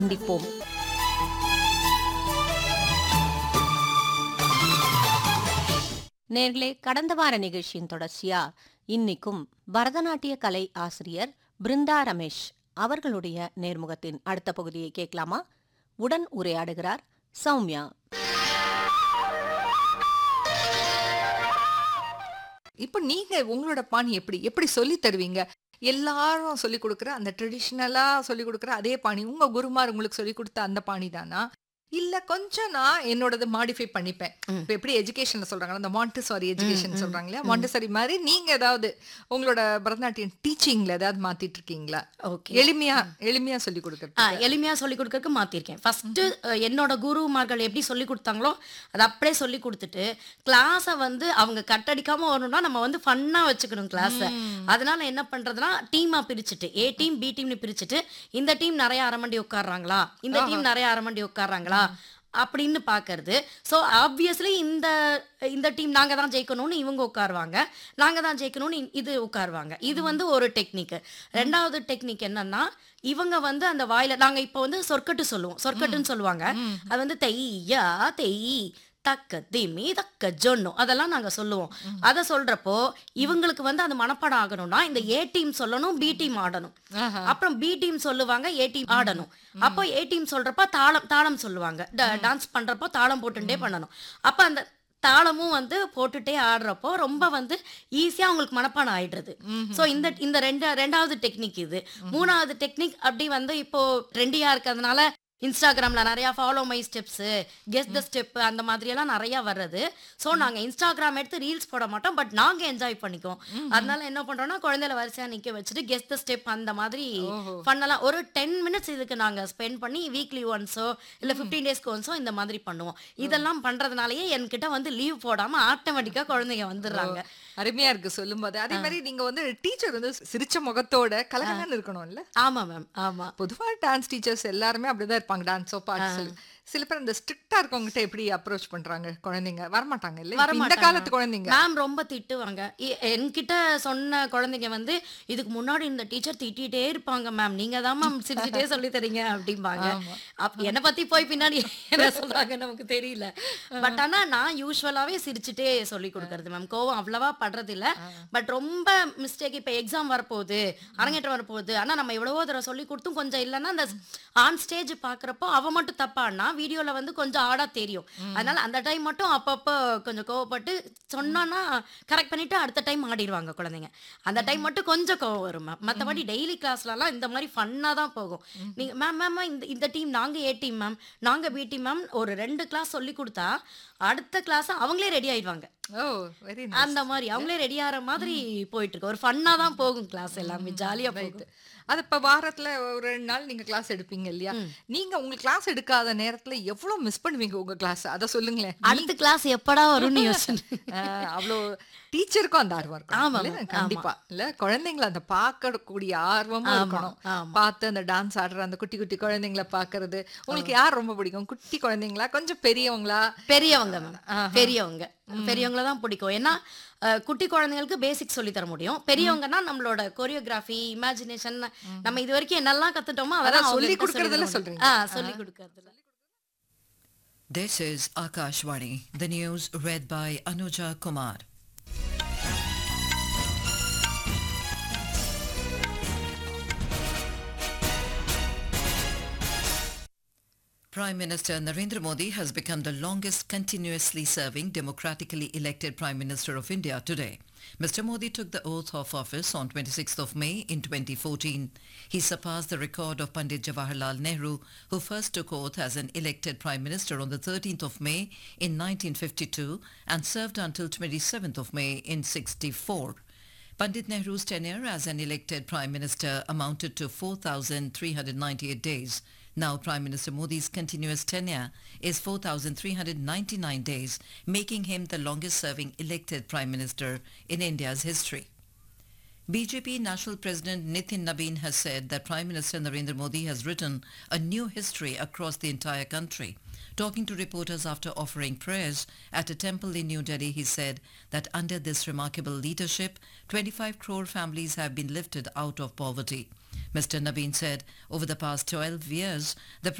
சிந்திப்போம் நேர்களே கடந்த வார நிகழ்ச்சியின் தொடர்ச்சியா இன்னைக்கும் பரதநாட்டிய கலை ஆசிரியர் பிருந்தா ரமேஷ் அவர்களுடைய நேர்முகத்தின் அடுத்த பகுதியை கேட்கலாமா உடன் உரையாடுகிறார் சௌமியா இப்போ நீங்க உங்களோட பாணி எப்படி எப்படி சொல்லி தருவீங்க எல்லாரும் சொல்லி கொடுக்குற அந்த ட்ரெடிஷ்னலா சொல்லி கொடுக்குற அதே பாணி உங்க குருமார் உங்களுக்கு சொல்லி கொடுத்த அந்த பாணி தானா இல்ல கொஞ்சம் நான் என்னோடது மாடிஃபை பண்ணிப்பேன் ம். இப்போ எப்படி எஜுகேஷன்ல சொல்றாங்க அந்த மாண்டிசாரி எஜுகேஷன் ம், சொல்றாங்க இல்லையா ம். மாண்டிசாரி மாதிரி நீங்க ஏதாவது உங்களோட பரதநாட்டியம் டீச்சிங்ல ஏதாவது மாத்திட்டு இருக்கீங்களா ஓகே எளிமையா எளிமையா சொல்லி ஆ கொடுக்கறது எளிமையா சொல்லி கொடுக்கறதுக்கு மாத்திருக்கேன் ஃபர்ஸ்ட் என்னோட குருமார்கள் எப்படி சொல்லி கொடுத்தாங்களோ அதை அப்படியே சொல்லி கொடுத்துட்டு கிளாஸை வந்து அவங்க கட்டடிக்காம வரணும்னா நம்ம வந்து ஃபன்னா வச்சுக்கணும் கிளாஸை அதனால என்ன பண்றதுன்னா டீமா பிரிச்சுட்டு ஏ டீம் பி டீம்னு பிரிச்சுட்டு இந்த டீம் நிறைய அரமண்டி உட்கார்றாங்களா இந்த டீம் நிறைய அரமண்டி உட்கார்றாங்களா அப்படின்னு பார்க்கறது ஸோ ஆப்வியஸ்லி இந்த இந்த டீம் நாங்கள் தான் ஜெயிக்கணும்னு இவங்க உட்காருவாங்க நாங்கள் தான் ஜெயிக்கணும்னு இ- இது உட்காருவாங்க இது வந்து ஒரு டெக்னிக் ரெண்டாவது டெக்னிக் என்னன்னா இவங்க வந்து அந்த வாயில நாங்கள் இப்போ வந்து சொற்கட்டு சொல்லுவோம் சொற்கட்டுன்னு சொல்லுவாங்க அது வந்து தெய்யா தெய் தக்க திமி தக்க ஜொன்னு அதெல்லாம் நாங்க சொல்லுவோம் அதை சொல்றப்போ இவங்களுக்கு வந்து அந்த மனப்பாடம் ஆகணும்னா இந்த ஏ டீம் சொல்லணும் பி டீம் ஆடணும் ஆஹா. அப்புறம் பி டீம் சொல்லுவாங்க ஏ டீம் ஆடணும் அப்போ ஏ டீம் சொல்றப்ப தாளம் தாளம் சொல்லுவாங்க டான்ஸ் பண்றப்போ தாளம் போட்டுட்டே பண்ணணும் அப்ப அந்த தாளமும் வந்து போட்டுட்டே ஆடுறப்போ ரொம்ப வந்து ஈஸியா அவங்களுக்கு மனப்பாடம் ஆயிடுறது சோ இந்த இந்த ரெண்டு ரெண்டாவது டெக்னிக் இது மூணாவது டெக்னிக் அப்படி வந்து இப்போ ட்ரெண்டியா இருக்கிறதுனால இன்ஸ்டாகிராம்ல நிறைய follow my steps guess the step அந்த மாதிரி எல்லாம் நிறைய வர்றது ஸோ நாங்க இன்ஸ்டாகிராம் எடுத்து ரீல்ஸ் போட மாட்டோம் பட் நாங்க என்ஜாய் பண்ணிக்குவோம் அதனால என்ன பண்றோம்னா குழந்தைல வரிசையா நிக்க வச்சுட்டு கெஸ் த ஸ்டெப் அந்த மாதிரி ஓஹோ. பண்ணலாம் ஒரு டென் மினிட்ஸ் இதுக்கு நாங்க ஸ்பெண்ட் பண்ணி வீக்லி ஒன்ஸோ இல்ல ஃபிஃப்டீன் டேஸ்க்கு ஒன்ஸோ இந்த மாதிரி பண்ணுவோம் இதெல்லாம் பண்றதுனாலயே என்கிட்ட வந்து லீவ் போடாம ஆட்டோமேட்டிக்கா குழந்தைங்க வந்துடுறாங்க அருமையா இருக்கு சொல்லும்போது அதே மாதிரி நீங்க வந்து டீச்சர் வந்து சிரிச்ச முகத்தோட கலகலன்னு இருக்கணும்ல ஆமா மேம் ஆமா பொதுவா டான்ஸ் டீச்சர்ஸ் எல்லாருமே அப்படிதான் இருப்பாங்க டான்ஸோ பாட்டு சொல்லி சில பேர் இந்த ஸ்ட்ரிக்டா இருக்கவங்ககிட்ட எப்படி அப்ரோச் பண்றாங்க குழந்தைங்க வரமாட்டாங்க இல்ல இப்ப இந்த வரமாட்டாங்க. காலத்து குழந்தைங்க மேம் ரொம்ப திட்டுவாங்க இ- என்கிட்ட சொன்ன குழந்தைங்க வந்து இதுக்கு முன்னாடி இந்த டீச்சர் திட்டிகிட்டே இருப்பாங்க மேம் நீங்க தான் மேம் சிரிச்சுட்டே சொல்லி தரீங்க அப்படிம்பாங்க ஆமா. அப் என்னை பத்தி போய் பின்னாடி என்ன சொல்றாங்க நமக்கு தெரியல பட் ஆனா நான் யூஸ்வலாவே சிரிச்சுட்டே சொல்லி கொடுக்கறது மேம் கோவம் அவ்வளவா படுறது இல்ல பட் ரொம்ப மிஸ்டேக் இப்ப எக்ஸாம் வரப்போகுது அரங்கேற்றம் வரப்போகுது ஆனா நம்ம எவ்வளவோ தடவை சொல்லி கொடுத்தும் கொஞ்சம் இல்லைன்னா அந்த ஆன் ஸ்டேஜ் பாக்குறப்போ அவ மட்டும் தப்பானா வீடியோல வந்து கொஞ்சம் ஆடா தெரியும் அதனால அந்த டைம் மட்டும் அப்பப்போ கொஞ்சம் கோவப்பட்டு சொன்னான்னா கரெக்ட் பண்ணிட்டு அடுத்த டைம் ஆடிடுவாங்க குழந்தைங்க அந்த டைம் மட்டும் கொஞ்சம் கோவம் வரும் மேம் மற்றபடி டெய்லி கிளாஸ்லலாம் இந்த மாதிரி ஃபன்னாக தான் போகும் நீங்க மேம் மேம் இந்த இந்த டீம் நாங்க ஏ டீம் மேம் நாங்க பி டீம் மேம் ஒரு ரெண்டு கிளாஸ் சொல்லி கொடுத்தா அடுத்த கிளாஸ் அவங்களே ரெடி ஆயிடுவாங்க ஓ வெரி அந்த மாதிரி அவங்களே ரெடி ஆகிற மாதிரி போயிட்டு இருக்கு ஒரு ஃபன்னா தான் போகும் கிளாஸ் எல்லாமே ஜாலியா போகும் அது இப்ப வாரத்துல ஒரு ரெண்டு நாள் நீங்க கிளாஸ் எடுப்பீங்க இல்லையா நீங்க உங்க கிளாஸ் எடுக்காத நேரத்துல எவ்வளவு மிஸ் பண்ணுவீங்க உங்க கிளாஸ் அத சொல்லுங்களேன் அடுத்த கிளாஸ் எப்படா வரும்னு யோசனை ஆஹ் அவ்வளோ டீச்சருக்கும் அந்த ஆர்வம் இருக்கும் ஆமா, இல்ல? ஆமா. கண்டிப்பா இல்ல குழந்தைங்கள அந்த பார்க்கக்கூடிய ஆர்வமும் ஆமா, இருக்கணும் ஆமா. பார்த்து அந்த டான்ஸ் ஆடுற அந்த குட்டி குட்டி குழந்தைங்கள பாக்குறது உங்களுக்கு யார் ரொம்ப பிடிக்கும் குட்டி குழந்தைங்களா கொஞ்சம் பெரியவங்களா பெரியவங்க மேம் பெரியவங்க பெரியவங்கள தான் பிடிக்கும் ஏன்னா அஹ், குட்டி குழந்தைங்களுக்கு பேசிக் சொல்லி தர முடியும் பெரியவங்கன்னா நம்மளோட கொரியோகிராஃபி இமேஜினேஷன் நம்ம இது வரைக்கும் என்னெல்லாம் கத்துட்டோமோ அதெல்லாம் அதான் அவங்க சொல்லி கிட்ட கொடுக்கறதுல தர முடியும். சொல்றீங்க. ஆ சொல்லி கொடுக்கறதுல This is Akashvani, the news read by Anuja Kumar. Prime Minister Narendra Modi has become the longest continuously serving democratically elected Prime Minister of India today. Mr. Modi took the oath of office on 26th of May in 2014. He surpassed the record of Pandit Jawaharlal Nehru, who first took oath as an elected Prime Minister on the 13th of May in 1952 and served until 27th of May in 64. Pandit Nehru's tenure as an elected Prime Minister amounted to 4,398 days. Now Prime Minister Modi's continuous tenure is 4,399 days, making him the longest serving elected Prime Minister in India's history. BJP National President Nitin Nabin has said that Prime Minister Narendra Modi has written a new history across the entire country. Talking to reporters after offering prayers at a temple in New Delhi, he said that under this remarkable leadership, 25 crore families have been lifted out of poverty. Mr. Nabeen said over the past 12 years, the